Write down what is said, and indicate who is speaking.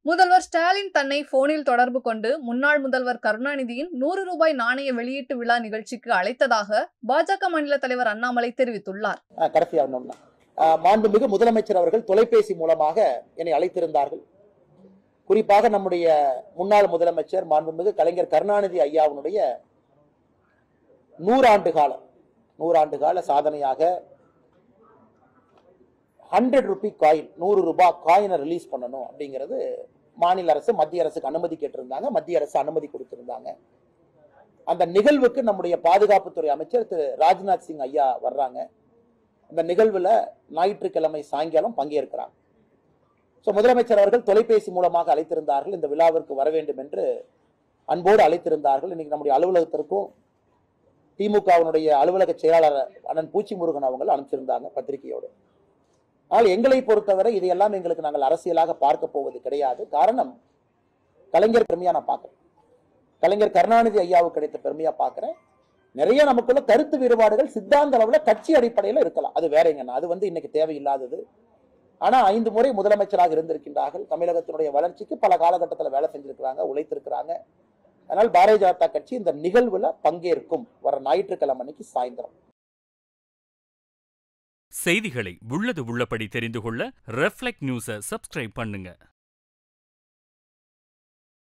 Speaker 1: முதல்வர் ஸ்டாலின் தன்னை போனில் தொடர்பு கொண்டு முன்னாள் முதல்வர் கருணாநிதியின் நூறு ரூபாய் நாணய வெளியீட்டு விழா நிகழ்ச்சிக்கு அழைத்ததாக பாஜக மாநில தலைவர் அண்ணாமலை தெரிவித்துள்ளார்
Speaker 2: அஹ் கடைசியா ஒண்ணு அஹ் மாண்புமிகு முதலமைச்சர் அவர்கள் தொலைபேசி மூலமாக என்னை அழைத்திருந்தார்கள் குறிப்பாக நம்முடைய முன்னாள் முதலமைச்சர் மாண்புமிகு கலைஞர் கருணாநிதி ஐயாவினுடைய நூறாண்டு கால நூறாண்டு கால சாதனையாக ஹண்ட்ரட் ருபி காயின் நூறு ரூபாய் காயினை ரிலீஸ் பண்ணணும் அப்படிங்கிறது மாநில அரசு மத்திய அரசுக்கு அனுமதி கேட்டிருந்தாங்க மத்திய அரசு அனுமதி கொடுத்திருந்தாங்க அந்த நிகழ்வுக்கு நம்முடைய பாதுகாப்புத்துறை அமைச்சர் திரு ராஜ்நாத் சிங் ஐயா வர்றாங்க இந்த நிகழ்வுல ஞாயிற்றுக்கிழமை சாயங்காலம் பங்கேற்கிறாங்க ஸோ முதலமைச்சர் அவர்கள் தொலைபேசி மூலமாக அழைத்திருந்தார்கள் இந்த விழாவிற்கு வர வேண்டும் என்று அன்போடு அழைத்திருந்தார்கள் இன்னைக்கு நம்முடைய அலுவலகத்திற்கும் திமுகவினுடைய அலுவலக செயலாளர் அண்ணன் பூச்சி முருகன் அவங்க அனுப்பிச்சிருந்தாங்க பத்திரிகையோடு ஆனால் எங்களை பொறுத்தவரை இதையெல்லாம் எங்களுக்கு நாங்கள் அரசியலாக பார்க்க போவது கிடையாது காரணம் கலைஞர் பெருமையா நான் பார்க்கிறேன் கலைஞர் கருணாநிதி ஐயாவுக்கு கிடைத்த பெருமையா பார்க்கிறேன் நிறைய நமக்குள்ள கருத்து வேறுபாடுகள் சித்தாந்த அளவுல கட்சி அடிப்படையில் இருக்கலாம் அது வேறங்கண்ணா அது வந்து இன்னைக்கு தேவையில்லாதது ஆனா ஐந்து முறை முதலமைச்சராக இருந்திருக்கின்றார்கள் தமிழகத்தினுடைய வளர்ச்சிக்கு பல காலகட்டத்தில் வேலை செஞ்சிருக்கிறாங்க உழைத்திருக்கிறாங்க அதனால் பாரதிய ஜனதா கட்சி இந்த நிகழ்வுல பங்கேற்கும் வர ஞாயிற்றுக்கிழமை அன்னைக்கு சாயந்தரம்
Speaker 3: செய்திகளை உள்ளது உள்ளபடி தெரிந்து கொள்ள ரெஃப்ளெக்ட் நியூஸை சப்ஸ்கிரைப் பண்ணுங்க